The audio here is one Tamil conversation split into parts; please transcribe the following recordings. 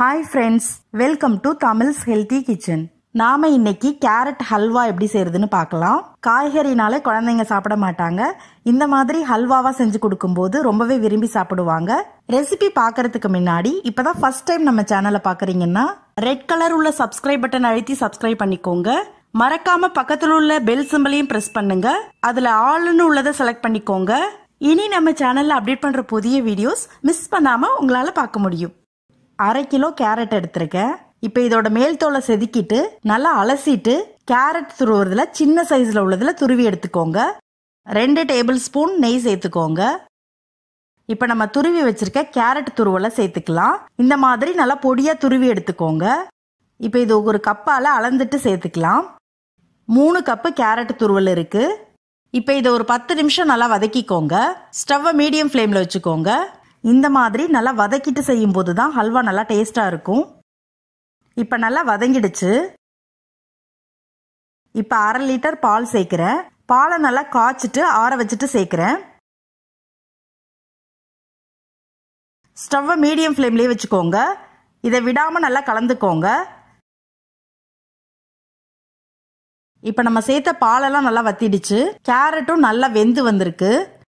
hi friends welcome to Tamil's healthy kitchen நாம இன்னைக்கு கேரட் ஹல்வா எப்படி செய்யறதுன்னு பார்க்கலாம் காய்கறினாலே குழந்தைங்க சாப்பிட மாட்டாங்க இந்த மாதிரி ஹல்வாவா செஞ்சு கொடுக்கும்போது ரொம்பவே விரும்பி சாப்பிடுவாங்க ரெசிபி பார்க்கறதுக்கு முன்னாடி இப்பதான் ஃபர்ஸ்ட் டைம் நம்ம சேனலை பார்க்கறீங்கன்னா ரெட் கலர் உள்ள சப்ஸ்கிரைப் பட்டன் அழுத்தி சப்ஸ்கிரைப் பண்ணிக்கோங்க மறக்காம பக்கத்துல உள்ள பெல் சிம்பலையும் பிரஸ் பண்ணுங்க அதுல ஆல்னு உள்ளதை செலக்ட் பண்ணிக்கோங்க இனி நம்ம சேனல்ல அப்டேட் பண்ற புதிய வீடியோஸ் மிஸ் பண்ணாம உங்களால பார்க்க முடியும் அரை கிலோ கேரட் எடுத்திருக்கேன் இப்போ இதோட மேல் தோலை செதுக்கிட்டு நல்லா அலசிட்டு கேரட் துருவுறதுல சின்ன சைஸ்ல உள்ளதுல துருவி எடுத்துக்கோங்க ரெண்டு டேபிள் ஸ்பூன் நெய் சேர்த்துக்கோங்க இப்போ நம்ம துருவி வச்சிருக்க கேரட் துருவலை சேர்த்துக்கலாம் இந்த மாதிரி நல்லா பொடியா துருவி எடுத்துக்கோங்க இப்போ இது ஒரு கப்பால அளந்துட்டு சேர்த்துக்கலாம் மூணு கப்பு கேரட் துருவல் இருக்கு இப்போ இதை ஒரு பத்து நிமிஷம் நல்லா வதக்கிக்கோங்க ஸ்டவ்வை மீடியம் ஃப்ளேமில் வச்சுக்கோங்க இந்த மாதிரி நல்லா வதக்கிட்டு செய்யும் போது தான் ஹல்வா நல்லா டேஸ்டாக இருக்கும் இப்போ நல்லா வதங்கிடுச்சு இப்போ அரை லிட்டர் பால் சேர்க்குறேன் பாலை நல்லா காய்ச்சிட்டு ஆற வச்சுட்டு சேர்க்குறேன் ஸ்டவ்வை மீடியம் ஃப்ளேம்லேயே வச்சுக்கோங்க இதை விடாமல் நல்லா கலந்துக்கோங்க இப்போ நம்ம சேர்த்த பாலெல்லாம் நல்லா வத்திடுச்சு கேரட்டும் நல்லா வெந்து வந்திருக்கு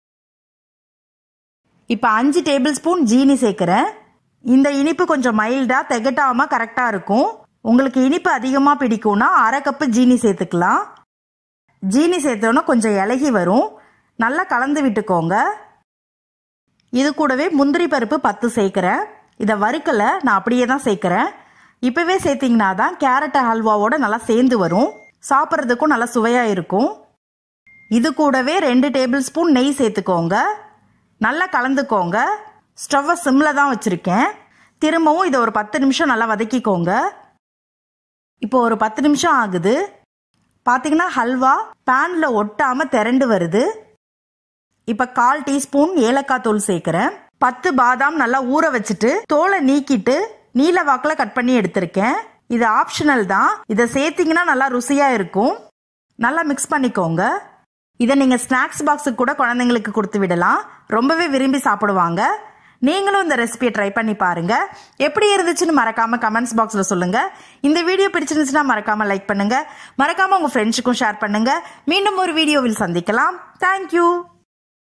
இப்போ அஞ்சு டேபிள் ஸ்பூன் ஜீனி சேர்க்குறேன் இந்த இனிப்பு கொஞ்சம் மைல்டாக திகட்டாமல் கரெக்டாக இருக்கும் உங்களுக்கு இனிப்பு அதிகமாக பிடிக்கும்னா அரை கப்பு ஜீனி சேர்த்துக்கலாம் ஜீனி சேர்த்தோன்னா கொஞ்சம் இலகி வரும் நல்லா கலந்து விட்டுக்கோங்க இது கூடவே முந்திரி பருப்பு பத்து சேர்க்குறேன் இதை வறுக்கலை நான் அப்படியே தான் சேர்க்குறேன் இப்போவே சேர்த்திங்கன்னா தான் கேரட் ஹல்வாவோட நல்லா சேர்ந்து வரும் சாப்பிட்றதுக்கும் நல்லா சுவையாக இருக்கும் இது கூடவே ரெண்டு டேபிள் ஸ்பூன் நெய் சேர்த்துக்கோங்க நல்லா கலந்துக்கோங்க ஸ்டவ்வை சிம்மில் தான் வச்சுருக்கேன் திரும்பவும் இதை ஒரு பத்து நிமிஷம் நல்லா வதக்கிக்கோங்க இப்போ ஒரு பத்து நிமிஷம் ஆகுது பார்த்தீங்கன்னா ஹல்வா பேனில் ஒட்டாமல் திரண்டு வருது இப்போ கால் டீஸ்பூன் ஏலக்காய் தூள் சேர்க்குறேன் பத்து பாதாம் நல்லா ஊற வச்சுட்டு தோலை நீக்கிட்டு நீல வாக்கில் கட் பண்ணி எடுத்திருக்கேன் இது ஆப்ஷனல் தான் இதை சேர்த்திங்கன்னா நல்லா ருசியாக இருக்கும் நல்லா மிக்ஸ் பண்ணிக்கோங்க இதை நீங்கள் ஸ்நாக்ஸ் பாக்ஸுக்கு கூட குழந்தைங்களுக்கு கொடுத்து விடலாம் ரொம்பவே விரும்பி சாப்பிடுவாங்க நீங்களும் இந்த ரெசிபியை ட்ரை பண்ணி பாருங்க எப்படி இருந்துச்சுன்னு மறக்காம கமெண்ட்ஸ் பாக்ஸில் சொல்லுங்க இந்த வீடியோ பிடிச்சிருந்துச்சுன்னா மறக்காம லைக் பண்ணுங்க மறக்காம உங்க ஃப்ரெண்ட்ஸுக்கும் ஷேர் பண்ணுங்க மீண்டும் ஒரு வீடியோவில் சந்திக்கலாம் தேங்க்யூ